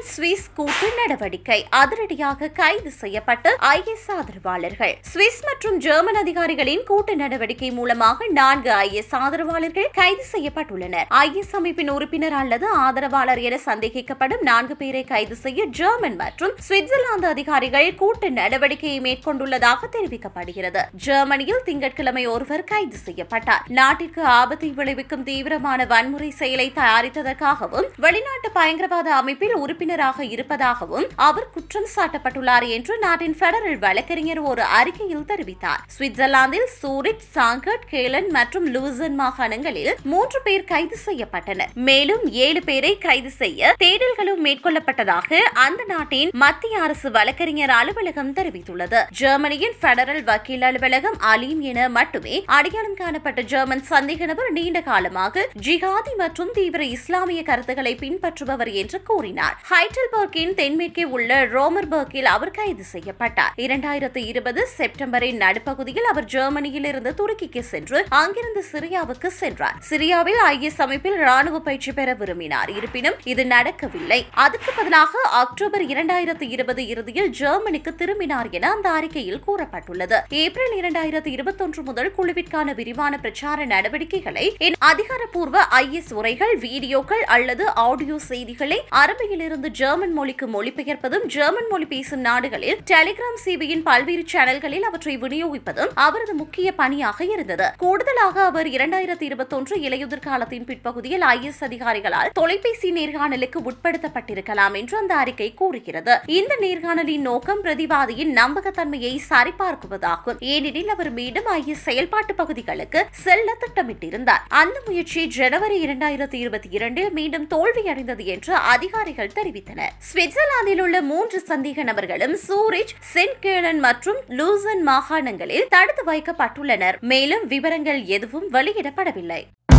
Swiss கூட்டு நடவடிக்கை அதிரடியாக கைது செய்யப்பட்ட ஐஎஸ் ஆதரவாளர்கள் சுவிஸ் மற்றும் ஜெர்மன் அதிகாரிகளின் கூட்டு நடவடிக்கை மூலமாக நான்கு ஐஎஸ் ஆதரவாளர்கள் கைது செய்யப்பட்டுள்ளனர் ஐஎஸ் அமைப்பின் உறுப்பினர் அல்லது ஆதரவாளர் என சந்தேகிக்கப்படும் நான்கு பேரை கைது செய்ய ஜெர்மன் மற்றும் சுவிட்சர்லாந்து அதிகாரிகள் கூட்டு நடவடிக்கையை மேற்கொண்டுள்ளதாக தெரிவிக்கப்படுகிறது ஜெர்மனியில் திங்கட்கிழமை ஒருவர் கைது செய்யப்பட்டார் நாட்டிற்கு ஆபத்தை விளைவிக்கும் தீவிரமான வன்முறை செயலை தயாரித்ததற்காகவும் வெளிநாட்டு பயங்கரவாத அமைப்பில் உறுப்பினராக இருப்பதாகவும் அவர் குற்றம் சாட்டப்பட்டுள்ளார் என்று நாட்டின் பெடரல் வழக்கறிஞர் ஒரு அறிக்கையில் தெரிவித்தார் சுவிட்சர்லாந்தில் சூரிச் சாங்கட் கேலன் மற்றும் லூசன் மாகாணங்களில் மூன்று பேர் கைது செய்யப்பட்டனர் மேலும் ஏழு பேரை கைது செய்ய தேடல்களும் மேற்கொள்ளப்பட்டதாக அந்த நாட்டின் மத்திய அரசு வழக்கறிஞர் அலுவலகம் தெரிவித்துள்ளது ஜெர்மனியின் பெடரல் வக்கீல் அலுவலகம் அலீம் என மட்டுமே அடையாளம் காணப்பட்ட ஜெர்மன் சந்தேக நபர் நீண்ட காலமாக ஜிகாதி மற்றும் தீவிர இஸ்லாமிய கருத்துக்களை பின்பற்றுபவர் என்று கூறினார் ஹைட்டல்பர்க்கின் தென்மேற்கே உள்ள ரோமர்பர்க்கில் அவர் கைது செய்யப்பட்டார் இரண்டாயிரத்து இருபது செப்டம்பரின் நடுப்பகுதியில் அவர் ஜெர்மனியில் இருந்து துருக்கிக்கு சென்று அங்கிருந்து சிரியாவுக்கு சென்றார் சிரியாவில் ஐஎஸ் அமைப்பில் ராணுவ பயிற்சி பெற விரும்பினார் இருப்பினும் இது நடக்கவில்லை அதுக்கு பதிலாக அக்டோபர் இரண்டாயிரத்து இருபது இறுதியில் ஜெர்மனிக்கு திரும்பினார் என அந்த அறிக்கையில் கூறப்பட்டுள்ளது ஏப்ரல் இரண்டாயிரத்து இருபத்தொன்று முதல் குழுவிற்கான விரிவான பிரச்சார நடவடிக்கைகளை என் அதிகாரப்பூர்வ ஐஎஸ் உரைகள் வீடியோக்கள் அல்லது ஆடியோ செய்திகளை அரபியிலிருந்து ஜெர்மன் மொழிக்கு மொழிபெயர்ப்பதும் ஜெர்மன் மொழி பேசும் நாடுகளில் டெலிகிராம் சேவையின் பல்வேறு சேனல்களில் அவற்றை விநியோகிப்பதும் அவரது முக்கிய பணியாக இருந்தது கூடுதலாக அவர் இரண்டாயிரத்தி இருபத்தொன்று இலையுதிர் காலத்தின் பிற்பகுதியில் ஐஎஸ் அதிகாரிகளால் தொலைபேசி நேர்காணலுக்கு உட்படுத்தப்பட்டிருக்கலாம் என்று அந்த அறிக்கை கூறுகிறது இந்த நேர்காணலின் நோக்கம் பிரதிவாதியின் நம்பகத்தன்மையை சரிபார்க்குவதாகும் ஏனெனில் அவர் மீண்டும் ஐஎஸ் செயல்பாட்டு பகுதிகளுக்கு செல்ல திட்டமிட்டிருந்தார் அந்த முயற்சி ஜனவரி இரண்டாயிரத்தி இருபத்தி இரண்டில் மீண்டும் தோல்வியடைந்தது என்று அதிகாரிகள் தெரிவித்தனர் சுவிட்சர்லாந்தில் உள்ள மூன்று சந்தேக நபர்களும் சூரிச் சென்கேலன் மற்றும் லூசன் மாகாணங்களில் தடுத்து வைக்கப்பட்டுள்ளனர் மேலும் விவரங்கள் எதுவும் வெளியிடப்படவில்லை